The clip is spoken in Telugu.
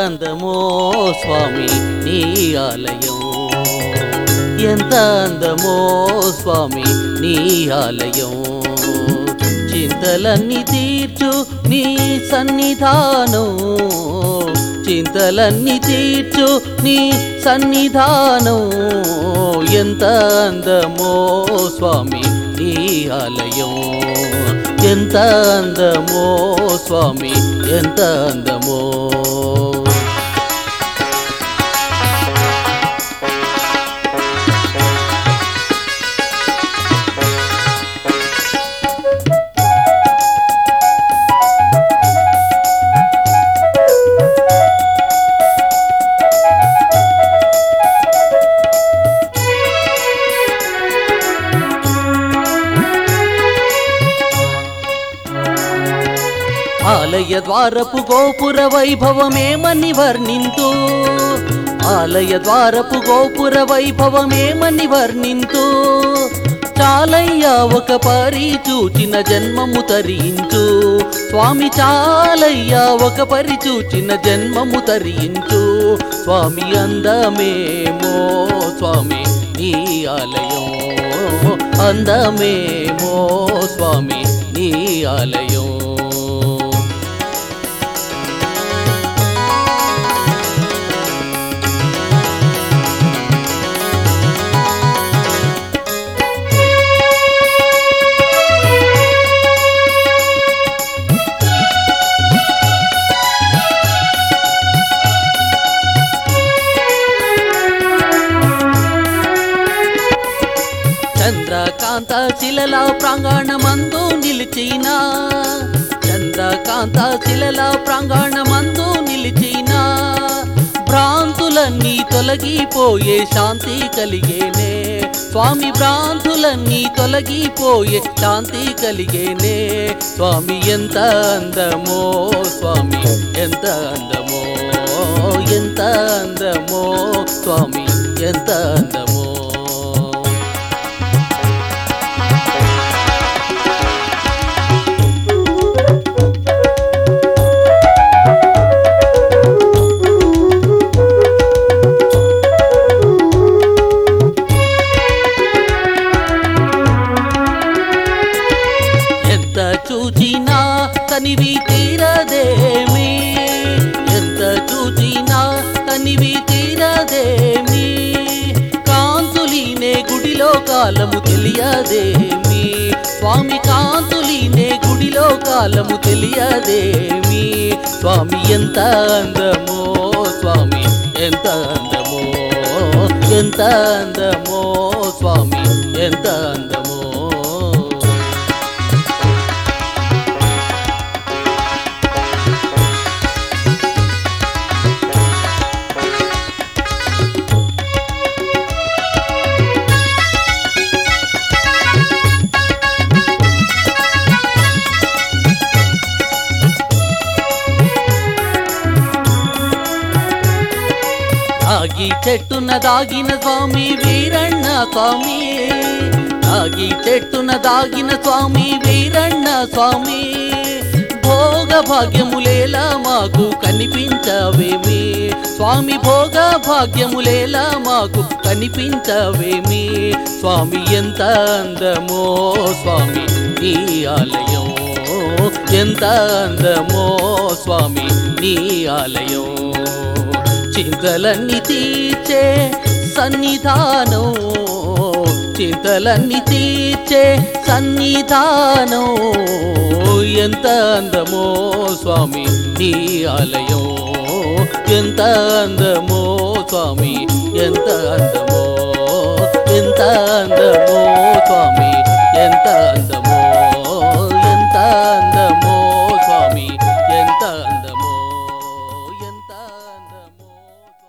అందమో స్వామి నీ ఆలయం ఎంత అందమో స్వామి నీ ఆలయం చింతలన్నీ తీర్చు నీ సన్నిధానం చింతలన్నీ తీర్చు నీ సన్నిధానం ఎంత అందమో స్వామి నీ ఆలయం ఎంత అందమో స్వామి ఎంత అందమో ఆలయ ద్వారపు గోపుర వైభవమేమని వర్ణింతు ఆలయ ద్వారపు గోపుర వైభవమేమని వర్ణింతు చాలయ్యా ఒక పరి చూచిన జన్మము తరించు స్వామి చాలయ్యా ఒక పరి చూచిన జన్మము తరించు స్వామి అందమేమో స్వామి నీ ఆలయం అందమేమో స్వామి నీ ఆలయం చంద్రకాంత శిలల ప్రాంగణమందు నిలిచిన చంద్రకాంత శిలల ప్రాంగణమందు నిలిచిన భ్రాంతులన్నీ తొలగిపోయే శాంతి కలిగేనే స్వామి భ్రాంతులన్నీ తొలగిపోయే శాంతి కలిగేనే స్వామి ఎంత అందమో స్వామి ఎంత అందమో ఎంత అందమో స్వామి ఎంత అందమో ఎంత చూచినా తనివి తీరదేమి ఎంత చూచినా తనివి తీరదేమి కాంతులీనే గుడిలో కాలము తెలియదేమి స్వామి కాంతులీనే గుడిలో కాలము తెలియదేమి స్వామి ఎంత అందమో స్వామి ఎంత అందమో ఎంత అందమో స్వామి ఎంత అందమో ఆగి చెట్టున దాగిన స్వామి వీరಣ್ణ స్వామి ఆగి చెట్టున దాగిన స్వామి వీరಣ್ణ స్వామి భోగ భాగ్యములేలా మాకు కనిపించవేమి స్వామి భోగ భాగ్యములేలా మాకు కనిపించవేమి స్వామి ఎంత అందమో స్వామి నీ ఆలయం ఎంత అందమో స్వామి నీ ఆలయం చింతలన్నీ తీర్చే సన్నిధానం చింతలన్నీ తీర్చే సన్నిధానం ఎంత అందమో స్వామి నీ ఆలయం ఎంత అందమో స్వామి ఎంత అందమో